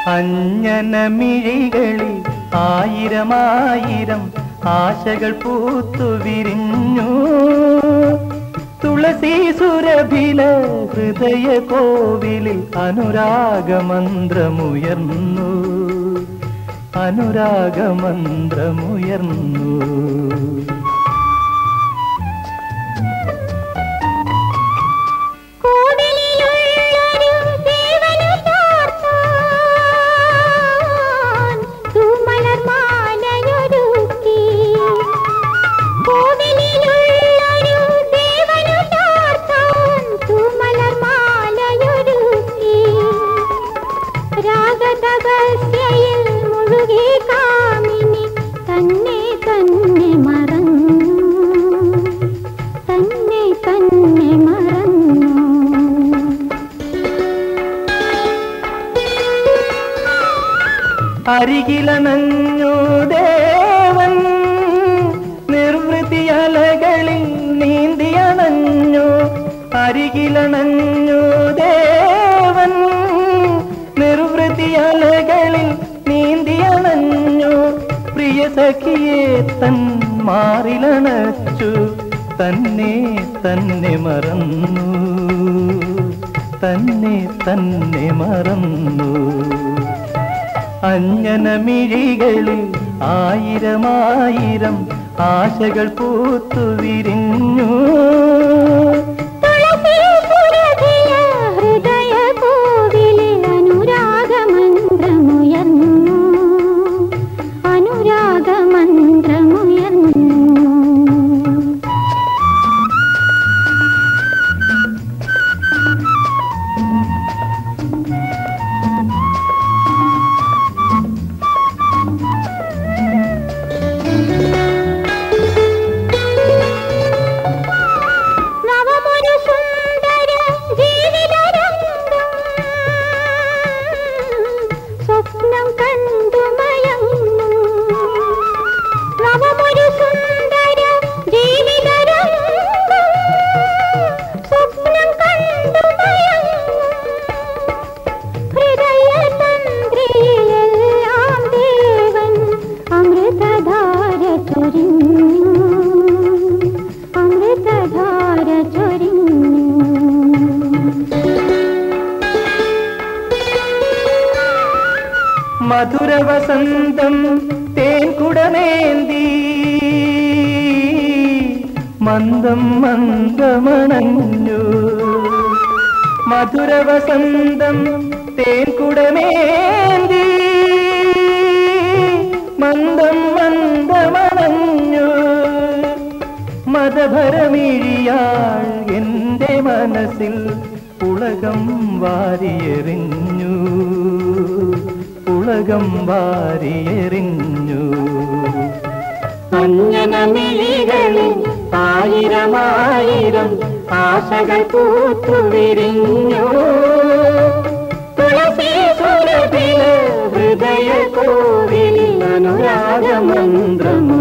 അഞ്ജനമിഴികളിൽ ആയിരമായിരം ആശകൾ പൂത്തു വിരിഞ്ഞു തുളസി സുരഭില ഹൃദയ കോവിലിൽ അനുരാഗമന്ത്രമുയർന്നു അനുരാഗമന്ത്രമുയർന്നു കോവിലിലുള്ളൊരു ദേവനു ചാർത്താൻ തൂമലർമാലയൊരുക്കി. കോവിലിലുള്ളൊരു ദേവനു ചാർത്താൻ തൂമലർമാലയൊരുക്കി. രാഗതപസ്യയിൽ മുഴുകി കാമിനി തന്നെ തന്നെ മറന്നു തന്നെ തന്നെ മറന്നു അരികിലണഞ്ഞു ദേവൻ നിർവൃതിയലകളിൽ നീന്തിയണഞ്ഞു അരികിലണഞ്ഞു ദേവൻ നിർവൃതിയലകളിൽ നീന്തിയണഞ്ഞു പ്രിയ സഖിയെ തൻ മാറിലണച്ചു തന്നെ തന്നെ മറന്നു തന്നെ തന്നെ മറന്നു അഞ്ജനമിഴികളിൽ ആയിരമായിരം ആശകൾ പൂത്തു വിരിഞ്ഞു തുളസീപുരധിയ ഹൃദയ കോവിലിൽ അനുരാഗമന്ത്രമുയർന്നു അനുരാഗമന്ത്രമുയർന്നു നവമൊരു സുന്ദര ജീവിതരംഗം സ്വപ്നം കണ്ടു മയങ്ങുന്നു നവമൊരു സുന്ദര ജീവിതരംഗം സ്വപ്നം കണ്ടു മയങ്ങുന്നു ഹൃദയതന്ത്രിയിലെല്ലാം ദേവൻ അമൃതധാര ചൊരിഞ്ഞു അമൃതധാര ചൊരിഞ്ഞു മധുര വസന്തം തേൻകുടമേന്തി മന്ദം മന്ദമണഞ്ഞു മധുര വസന്തം തേൻകുടമേന്തി മന്ദം മന്ദമണഞ്ഞു മതഭരമിഴിയാൾ എന്റെ മനസ്സിൽ പുളകം വാരിയെറിഞ്ഞു പുളകം വാരിയെറിഞ്ഞു അഞ്ജനമിഴികളിൽ ആയിരമായിരം ആശകൾ പൂത്തു വിരിഞ്ഞു തുളസി സുരഭില ഹൃദയ കോവിലിൽ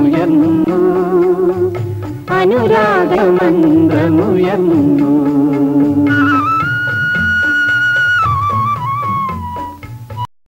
അനുരാഗമന്ത്രമുയർന്നു അനുരാഗമന്ത്രമുയർന്നു